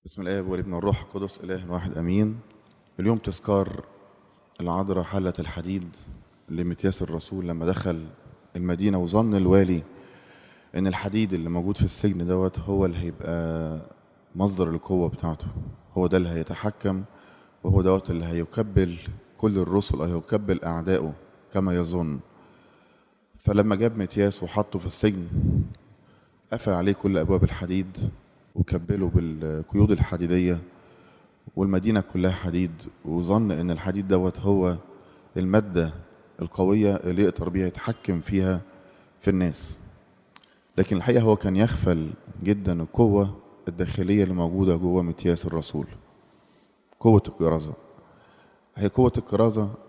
بسم الآب والابن والروح القدس إله واحد أمين اليوم تذكار العذراء حلة الحديد لمتياس الرسول لما دخل المدينة وظن الوالي إن الحديد اللي موجود في السجن دوت هو اللي هيبقى مصدر القوة بتاعته هو ده اللي هيتحكم وهو دوت اللي هيكبل كل الرسل أو هيكبل أعدائه كما يظن فلما جاب متياس وحطه في السجن قفل عليه كل أبواب الحديد وكبله بالقيود الحديدية والمدينة كلها حديد وظن إن الحديد دوت هو المادة القوية اللي يقدر بيها يتحكم فيها في الناس لكن الحقيقة هو كان يغفل جدا القوة الداخلية اللي موجودة جوه متياس الرسول قوة الكرازة هي قوة الكرازة